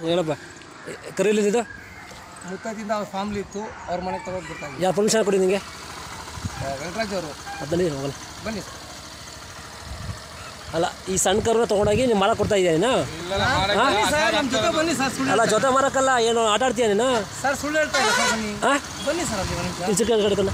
ಹೇಳಪ್ಪ ಕರು ಎಲ್ಲಿದ್ದು ಮುತ್ತದಿಂದ ಅವ್ರ ಫ್ಯಾಮ್ಲಿ ಇತ್ತು ಅವ್ರ ಮನೆಗೆ ತಗೊಂಡು ಬರ್ತಾಯಿದ್ವಿ ಯಾವ ಪರ್ಮಿಷನ್ ಕೊಡಿ ನಿಮಗೆ ವೆಂಕಟರಾಜ್ ಅವರು ಅದನ್ನೇ ಹೋಗಲ್ಲ ಬನ್ನಿ ಸರ್ ಅಲ್ಲ ಈ ಸಣ್ಣ ಕರುನ ತೊಗೊಂಡೋಗಿ ನೀವು ಮಾರ ಕೊಡ್ತಾ ಇದೆಯಾ ನೀನು ಬನ್ನಿ ಸರ್ ನಮ್ಮ ಜೊತೆ ಬನ್ನಿ ಸರ್ ಸುಳ್ಳು ಅಲ್ಲ ಜೊತೆ ಮಾರಕ್ಕಲ್ಲ ಏನು ಆಟ ಆಡ್ತೀಯ ನೀನು ಸರ್ ಸುಳ್ಳು ಹೇಳ್ತಾ ಇಲ್ಲ ಸರ್ ಬನ್ನಿ ಹಾಂ ಬನ್ನಿ ಸರ್ ಅಲ್ಲಿ ಒಂದು ನಿಮಿಷ ಚಿಕ್ಕ ಕಡೆಕಲ್ಲ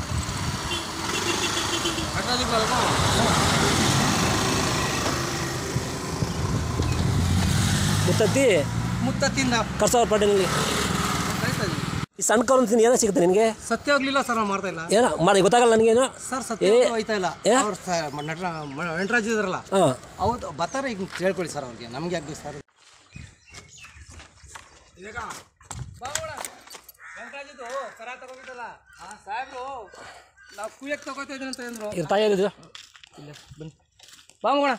ಮುತ್ತತ್ತಿ ಮುತ್ತತ್ತಿಂದ ಕರ್ಸವ್ರ ಪಾಟೀಲಲ್ಲಿ ಕಾಯ್ತಾ ಇದ್ದೀವಿ. ಈ ಸಣ್ಣ ಕರು ಅಂತ ಏನೋ ಸಿಗುತ್ತೆ ನಿನಗೆ ಸತ್ಯ ಹೋಗ್ಲಿಲ್ಲ ಸರ್ ನಾವು ಮಾಡ್ತಾ ಇಲ್ಲ ಏನೋ ಮಾಡಿ ಗೊತ್ತಾಗಲ್ಲ ನನಗೇನು ಸರ್ ಸತ್ಯ ಹೋಯ್ತಾ ಇಲ್ಲ ಏ? ಅವ್ರು ಸ- ಮ- ನಟ ಮ- ವೆಂಕಟರಾಜ್ ಇದ್ರಲ್ಲ ಹಾಂ ಹೌದು ಬರ್ತಾರೆ ಈಗ ಹೇಳ್ಕೊಳ್ಳಿ ಸರ್ ಅವ್ರಿಗೆ ನಮ್ಗೆ ಯಾಕೆ ಸರ್ ಕರ ತಗೊಂಡಿದ್ದಲ್ಲ ಸಾಹೇಬ್ರು ನಾವು ಕುಯ್ಯಕ್ಕೆ ತಗೋತಾ ಇದ್ದೀನಿ ಅಂತ ಅಂದ್ರು ಇವ್ರ ತಾಯಿ ಹೇಳಿದ್ರು ಇಲ್ಲ ಬನ್ನಿ ಬಾ ಮಗೋಣ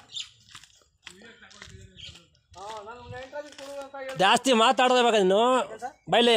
ಜಾಸ್ತಿ ಮಾತಾಡೋದೇ ಬೇಕಾ ನೀನು ಬೈಲಿ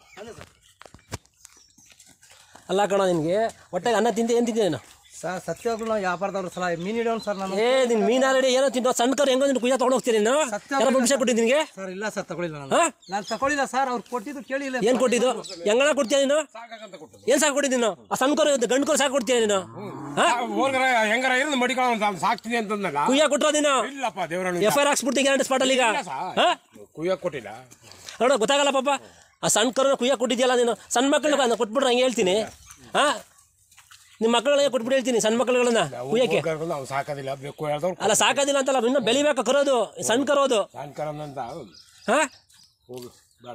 ಅಲ್ಲ ಕಣ ನಿನಗೆ ಹೊಟ್ಟೆಗೆ ಅನ್ನ ತಿಂದು ಏನು ತಿಂತೀನಿ ನೀನು ಸರ್ ಸತ್ಯವಾಗ್ಲೂ ನಾವು ವ್ಯಾಪಾರದವ್ರು ಸಲ ಮೀನು ಹಿಡಿಯೋನು ಸರ್ ನಾನು ಏ ನಿನ್ ಮೀನ್ ಆಲ್ರೆಡಿ ಏನೋ ತಿಂದು ಸಣ್ಣ ಕರು ಹೆಂಗೋ ನಿನ್ ಕುಯ್ಯ ತೊಗೊಂಡು ಹೋಗ್ತೀನಿ ನೀನು ಸತ್ಯ ಯಾರೋ ಪರ್ಮಿಷನ್ ಕೊಟ್ಟಿದ್ದು ನಿನಗೆ ಸರ್ ಇಲ್ಲ ಸರ್ ತಗೊಳ್ಳಿಲ್ಲ ನಾನು ಹಾ? ನಾನು ತಗೊಳ್ಳಿಲ್ಲ ಸರ್ ಅವ್ರು ಕೊಟ್ಟಿದ್ದು ಕೇಳಿಲ್ಲ ಏನು ಕೊಟ್ಟಿದ್ದು ಹೆಂಗಣ ಕೊಡ್ತೀಯ ನೀನು ಏನು ಸಾಕು ಕೊಟ್ಟಿದ್ದು ನೀನು ಆ ಸಣ್ಣ ಕರು ಇದ್ದು ಗಂಡು ಕರು ಸಾಕು ಕೊಡ್ತೀಯ ನೀನು ಹಾ ಹೋಗ್ರ ಹೆಂಗಾರ ಇರೋದು ಮಡಿಕೊಳ್ಳೋ ಅಂತ ಸಾಕ್ತೀನಿ ಅಂತಂದಲ್ಲ ಕುಯ್ಯ ಕೊಟ್ಟರೋ ನೀನು ಇಲ್ಲಪ್ಪ ದೇವರಣ್ಣ ಎಫ್ ಐ ಆರ್ ಹಾಕ್ಸ್ಬಿಡ್ತೀನಿ ಗ್ಯಾರಂಟಿ ಸ್ಪಾಟಲ್ಲಿ ಈಗ ಹಾ ಕುಯ್ಯಕ್ ಕೊಟ್ಟಿಲ್ಲ ನೋಡ ಗೊತ್ತಾಗಲ್ಲ ಪಾಪ ಆ ಸಣ್ಣ ಕರುನ ಕುಯ್ಯ ಕೊಟ್ಟಿದ್ಯಲ್ಲ ನೀನು ಸಣ್ಣ ಮಕ್ಕಳನ್ನ ಕೊಟ್ಬಿಟ್ರೆ ಹಂಗೆ ಹೇಳ್ತೀನಿ ಹಾ ನಿಮ್ಮ ಮಕ್ಕಳಿಗೆ ಕೊಟ್ಬಿಟ್ಟು ಹೇಳ್ತೀನಿ ಸಣ್ಣ ಮಕ್ಕಳುಗಳನ್ನ ಕುಯ್ಯಕ್ಕೆ ಹೋಗ್ಕರ್ಕೊಂಡು ಅವ್ನು ಸಾಕೋದಿಲ್ಲ ಬೇಕು ಹೇಳ್ದವ್ರು ಅಲ್ಲ ಸಾಕೋದಿಲ್ಲ ಅಂತಲ್ಲ ಇನ್ನು ಬೆಳಿಬೇಕು ಕರೋದು ಸಣ್ಣ ಕರೋದು ಸಾಯಂಕಾಲಂತ ಹಾ ಹೋಗು ಬೇಡ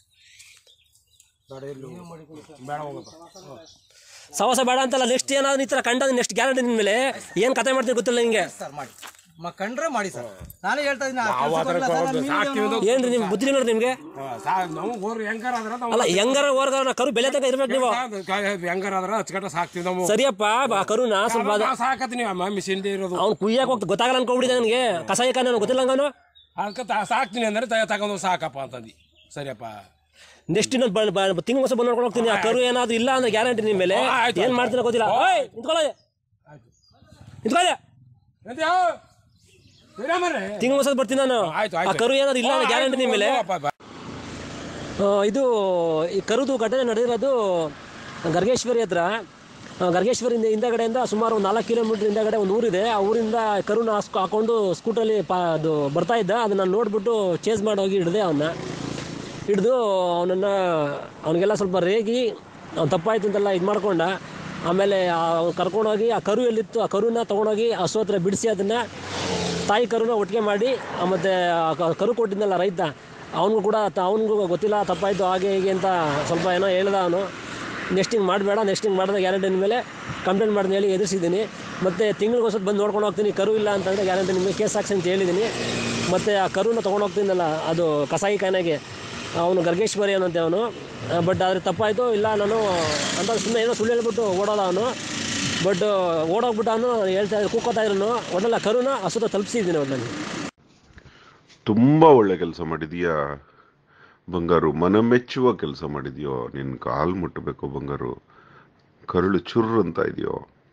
ಬೇಡ ಎಲ್ಲಿ ಬೇಡ ಹೋಗಪ್ಪ ಹ್ಮ್. ಸವಾಸ ಬೇಡ ಅಂತಲ್ಲ ನೆಕ್ಸ್ಟ್ ಏನಾದ್ರು ಈ ಥರ ಕಂಡ ನೆಕ್ಸ್ಟ್ ಗ್ಯಾರಂಟಿ ನಿನ್ನ ಮೇಲೆ ಏನು ಕತೆ ಮಾಡ್ತೀನಿ ಗೊತ್ತಿಲ್ಲ ನಿಂಗೆ ಸರ್ ಮಾಡಿ ಮ ಕಂಡ್ರೆ ಮಾಡಿ ಸರ್ ನಾನೇ ಹೇಳ್ತಾ ಇದ್ದೀನಿ ಆ ನಾವು ಕೆಲ್ಸ ಅದರ ಕೊಡ್ಲಿಲ್ಲ ಸರ್, ನಾನು ಮೀನು ಸಾಕ್ತೀವಿ ಹಿಡಿಯೋನು. ಏನ್ರಿ ನಿಮ್ ಬುದ್ಧಿ ನೋಡ್ರಿ ನಿಮ್ಗೆ ಹಾ, ಸಾ ನಾವು ಹೋಗ್ರಿ ಹೆಂಗಾರ ಆದ್ರ ನಾವು ಅಲ್ಲ ಹೆಂಗಾರ ಓರ್ಗಾರ ಕರು ಬೆಲೆ ತನಕ ಇರ್ಬೇಕು ನೀವು ಹೆಂಗಾರ ಆದ್ರ ಅಚ್ಚುಕಟ್ಟ ಸಾಕ್ತೀವಿ ನಾವು ಸರಿಯಪ್ಪ ಆ ಕರುನ ಸ್ವಲ್ಪ ನಾ ಸಾಕತ್ತೀನಿ ಅಮ್ಮ ಮಿಷಿನ್ದೇ ಇರೋದು ಅವ್ನು ಕುಯ್ಯಕ್ಕೆ ಹೋಗ್ತಾ ಗೊತ್ತಾಗಲ್ಲ ಅನ್ಕೊಂಡ್ಬಿಟ್ಟಿದೆ ನನಗೆ ಕಸಾಯ ನನಗೆ ಗೊತ್ತಿಲ್ಲ ಹಂಗಾನು ಅದಕ್ಕೆ ತಾ- ಸಾಕ್ತೀನಿ ಅಂದ್ರೆ ತ- ತಗೊಂಡು ಸಾಕಪ್ಪ ಅಂತಂದು ಸರಿಯಪ್ಪ ನೆಕ್ಸ್ಟ್ ಇನ್ನೊಂದು ತಿಂಗ್ ವರ್ಷ ಬಂದು ನೋಡ್ಕೊಂಡು ಹೋಗ್ತೀನಿ ಆ ಕರು ಏನಾದ್ರು ಇಲ್ಲ ಅಂದ್ರೆ ಗ್ಯಾರಂಟಿ ನಿಮ್ಮ ಮೇಲೆ ಆ, ಆಯ್ತು, ಏನ್ ಮಾಡ್ತೀನಿ ಗೊತ್ತಿಲ್ಲ ಓಯ್ ನಿಂತ್ಕೊಳ್ಳೋದೆ ನಿಂತ್ಕೊಳ್ಳೆ ಎಂತ್ಯೋ? ಬಿಡಮರ್ರೆ. ತಿಂಗ್ ವರ್ಷ ಬರ್ತೀನಿ ನಾನು ಆಯ್ತು ಆ ಆಯ್ತು ಕರು ಏನಾದ್ರು ಇಲ್ಲ ಅಂದ್ರೆ ಗ್ಯಾರಂಟಿ ನಿಮ್ಮ ಮೇಲೆ ಹೋಗಪ್ಪ, ಬಾ. ಆ, ಇದು ಈ ಕರುದು ಘಟನೆ ನಡೆದಿರೋದು ಗರ್ಗೇಶ್ವರಿ ಹತ್ರ ಆ, ಗರ್ಗೇಶ್ವರಿಂದ ಹಿಂದಗಡೆಯಿಂದ ಸುಮಾರು ಒಂದು ನಾಲ್ಕು ಕಿಲೋಮೀಟ್ರ್ ಹಿಂದಗಡೆ ಒಂದು ಊರಿದೆ ಆ ಊರಿಂದ ಕರುನ ಹಾಸ್ಕೊ ಹಾಕೊಂಡು ಸ್ಕೂಟಲ್ಲಿ ಪಾ ಅದು ಬರ್ತಾ ಇದ್ದ ಅದನ್ನು ನೋಡ್ಬಿಟ್ಟು ಚೇಸ್ ಮಾಡೋಗಿ ಹಿಡ್ದೆ ಅವನ್ನ ಹಿಡಿದು ಅವನನ್ನು ಅವನಿಗೆಲ್ಲ ಸ್ವಲ್ಪ ರೇಗಿ ಅವ್ನು ತಪ್ಪಾಯ್ತು ಅಂತೆಲ್ಲ ಇದು ಮಾಡ್ಕೊಂಡ ಆಮೇಲೆ ಅವ್ನು ಕರ್ಕೊಂಡೋಗಿ ಆ ಕರು ಎಲ್ಲಿತ್ತು ಆ ಕರುನ ತೊಗೊಂಡೋಗಿ ಹಸು ಹತ್ರ ಬಿಡಿಸಿ ಅದನ್ನು ತಾಯಿ ಕರುನ ಒಟ್ಟಿಗೆ ಮಾಡಿ ಆ, ಮತ್ತೆ ಆ ಕ- ಕರು ಕೊಟ್ಟಿದ್ನಲ್ಲ ರೈತ ಅವನಿಗೂ ಕೂಡ ಅವನಿಗೂ ಗೊತ್ತಿಲ್ಲ ತಪ್ಪಾಯಿತು ಹಾಗೆ ಹೀಗೆ ಅಂತ ಸ್ವಲ್ಪ ಏನೋ ಹೇಳ್ದ ಅವನು ನೆಕ್ಸ್ಟ್ ಹಿಂಗೆ ಮಾಡಬೇಡ ನೆಕ್ಸ್ಟ್ ಹಿಂಗೆ ಮಾಡಿದ್ರೆ ಗ್ಯಾರಂಟಿ ಮೇಲೆ ಕಂಪ್ಲೇಂಟ್ ಮಾಡ್ದೆ ಹೇಳಿ ಎದುರಿಸಿದ್ದೀನಿ ಮತ್ತು ತಿಂಗಳಿಗೋಸ್ಕರ ಬಂದು ನೋಡ್ಕೊಂಡು ಹೋಗ್ತೀನಿ ಕರು ಇಲ್ಲ ಅಂತಂದರೆ ಗ್ಯಾರಂಟಿ ನಿಮಗೆ ಕೇಸ್ ಹಾಕ್ಸಿ ಅಂತ ಹೇಳಿದ್ದೀನಿ ಮತ್ತು ಆ ಕರುನ ತೊಗೊಂಡು ಹೋಗ್ತೀನಲ್ಲ ಅದು ಕಸಾಯಿ ಖಾನೆಗೆ ಅವನು ಗರ್ಗೇಶ್ವರಿ ಅನ್ನಂತೆ ಅವನು ಬಟ್ ಆದರೆ ತಪ್ಪಾಯಿತು ಇಲ್ಲ ನಾನು ಅಂತ ಸುಮ್ಮನೆ ಏನೋ ಸುಳ್ಳು ಹೇಳ್ಬಿಟ್ಟು ಓಡೋಲ್ಲ ಅವನು ಬಟ್ ಓಡೋಗ್ಬಿಟ್ಟು ಅವನು ಹೇಳ್ತಾ ಕೂಕೋತಾ ಇರೋನು ಒಡಲ್ಲ ಕರುನ ಹಸುತ ತಲುಪಿಸಿದ್ದೀನಿ ಅವ್ರು ನನಗೆ ತುಂಬ ಒಳ್ಳೆ ಕೆಲಸ ಮಾಡಿದೀಯಾ ಬಂಗಾರು ಮನಮೆಚ್ಚುವ ಕೆಲಸ ಮಾಡಿದ್ಯೋ ನಿನ್ನ ಕಾಲು ಮುಟ್ಟಬೇಕು ಬಂಗಾರು ಕರುಳು ಚುರ್ರು ಅಂತ ಇದೆಯೋ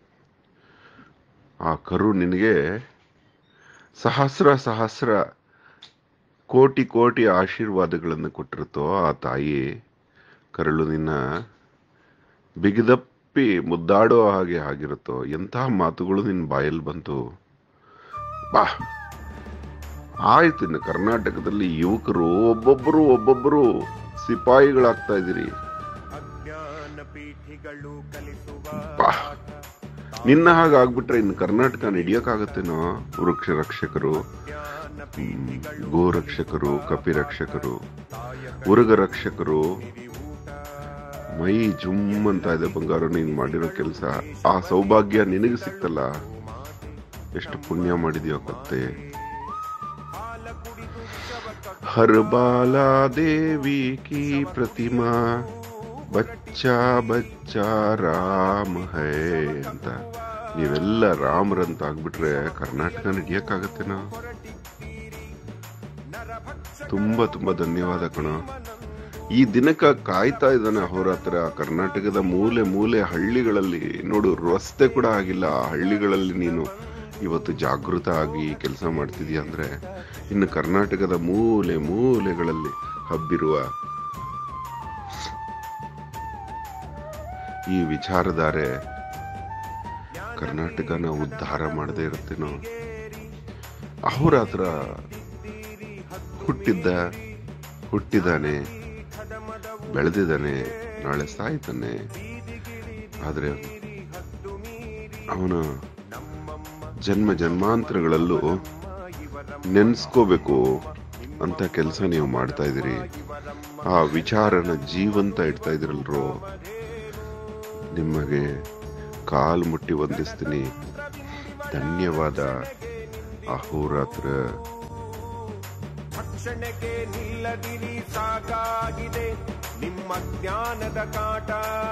ಆ ಕರು ನಿನಗೆ ಸಹಸ್ರ ಸಹಸ್ರ ಕೋಟಿ ಕೋಟಿ ಆಶೀರ್ವಾದಗಳನ್ನು ಕೊಟ್ಟಿರುತ್ತೋ ಆ ತಾಯಿ ಕರಳು ನಿನ್ನ ಬಿಗಿದಪ್ಪಿ ಮುದ್ದಾಡೋ ಹಾಗೆ ಆಗಿರುತ್ತೋ ಎಂತಹ ಮಾತುಗಳು ನಿನ್ನ ಬಾಯಲ್ಲಿ ಬಂತು ಬಾ ಆಯ್ತು ಇನ್ನು ಕರ್ನಾಟಕದಲ್ಲಿ ಯುವಕರು ಒಬ್ಬೊಬ್ಬರು ಒಬ್ಬೊಬ್ಬರು ಸಿಪಾಯಿಗಳಾಗ್ತಾ ಇದ್ದೀರಿ ಬಾ. ನಿನ್ನ ಹಾಗೆ ಆಗ್ಬಿಟ್ರೆ ಇನ್ನು ಕರ್ನಾಟಕ ನಡೆಯೋಕ್ಕಾಗತ್ತೇನೋ ವೃಕ್ಷ ರಕ್ಷಕರು ಹ್ಮ್, ಗೋ ರಕ್ಷಕರು ಕಪಿ ರಕ್ಷಕರು ಉರುಗ ರಕ್ಷಕರು ಮೈ ಜುಮ್ ಅಂತ ಇದೆ ಬಂಗಾರು ನೀನ್ ಮಾಡಿರೋ ಕೆಲಸ ಆ ಸೌಭಾಗ್ಯ ನಿನಗೆ ಸಿಕ್ತಲ್ಲ ಎಷ್ಟು ಪುಣ್ಯ ಮಾಡಿದ್ಯೋ ಕತ್ತೆ हर बाला देवी की प्रतिमा ಬಚ್ಚಾ ಬಚ್ಚಾ ರಾಮ್ ಹೈ ಅಂತ ನೀವೆಲ್ಲ ರಾಮರಂತ ಆಗ್ಬಿಟ್ರೆ ಕರ್ನಾಟಕ ನಡೆಯಕ್ಕಾಗತ್ತೇನೋ ತುಂಬಾ ತುಂಬಾ ಧನ್ಯವಾದ ಕಣ ಈ ದಿನಕ್ಕ ಕಾಯ್ತಾ ಇದ್ದಾನೆ ಅಹೋರಾತ್ರ ಕರ್ನಾಟಕದ ಮೂಲೆ ಮೂಲೆ ಹಳ್ಳಿಗಳಲ್ಲಿ ನೋಡು ರಸ್ತೆ ಕೂಡ ಆಗಿಲ್ಲ ಆ ಹಳ್ಳಿಗಳಲ್ಲಿ ನೀನು ಇವತ್ತು ಜಾಗೃತ ಆಗಿ ಕೆಲಸ ಮಾಡ್ತಿದ್ಯಾ ಅಂದರೆ ಇನ್ನು ಕರ್ನಾಟಕದ ಮೂಲೆ ಮೂಲೆಗಳಲ್ಲಿ ಹಬ್ಬಿರುವ ಈ ವಿಚಾರಧಾರೆ ಕರ್ನಾಟಕನ ಉದ್ಧಾರ ಮಾಡದೇ ಇರುತ್ತೇನೋ ಅಹೋರಾತ್ರ ಹುಟ್ಟಿದ್ದ ಹುಟ್ಟಿದಾನೆ ಬೆಳೆದಿದ್ದಾನೆ ನಾಳೆ ಸಾಯ್ತಾನೆ ಆದರೆ ಅವನ ಜನ್ಮ ಜನ್ಮಾಂತರಗಳಲ್ಲೂ ನೆನೆಸ್ಕೋಬೇಕು ಅಂತ ಕೆಲಸ ನೀವು ಮಾಡ್ತಾ ಇದ್ದೀರಿ ಆ ವಿಚಾರನ ಜೀವಂತ ಇಡ್ತಾ ಇದ್ರಲ್ರೋ ನಿಮಗೆ ಕಾಲು ಮುಟ್ಟಿ ವಂದಿಸ್ತೀನಿ ಧನ್ಯವಾದ ಅಹೋರಾತ್ರ ರಕ್ಷಣೆಗೆ ನಿಲ್ಲದಿರಿ ಸಾಕಾಗಿದೆ ನಿಮ್ಮ ಜ್ಞಾನದ ಕಾಟ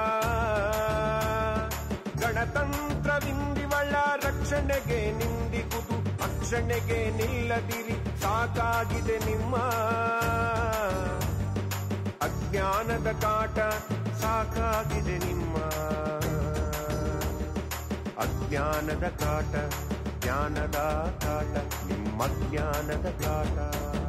ಗಣತಂತ್ರವಿಂದಿವಳ ರಕ್ಷಣೆಗೆ ನಿಂದಿಗುದು ರಕ್ಷಣೆಗೆ ನಿಲ್ಲದಿರಿ ಸಾಕಾಗಿದೆ ನಿಮ್ಮ ಅಜ್ಞಾನದ ಕಾಟ ಸಾಕಾಗಿದೆ ನಿಮ್ಮ ಅಜ್ಞಾನದ ಕಾಟ ಜ್ಞಾನದ ಕಾಟ ನಿಮ್ಮ ಜ್ಞಾನದ ಕಾಟ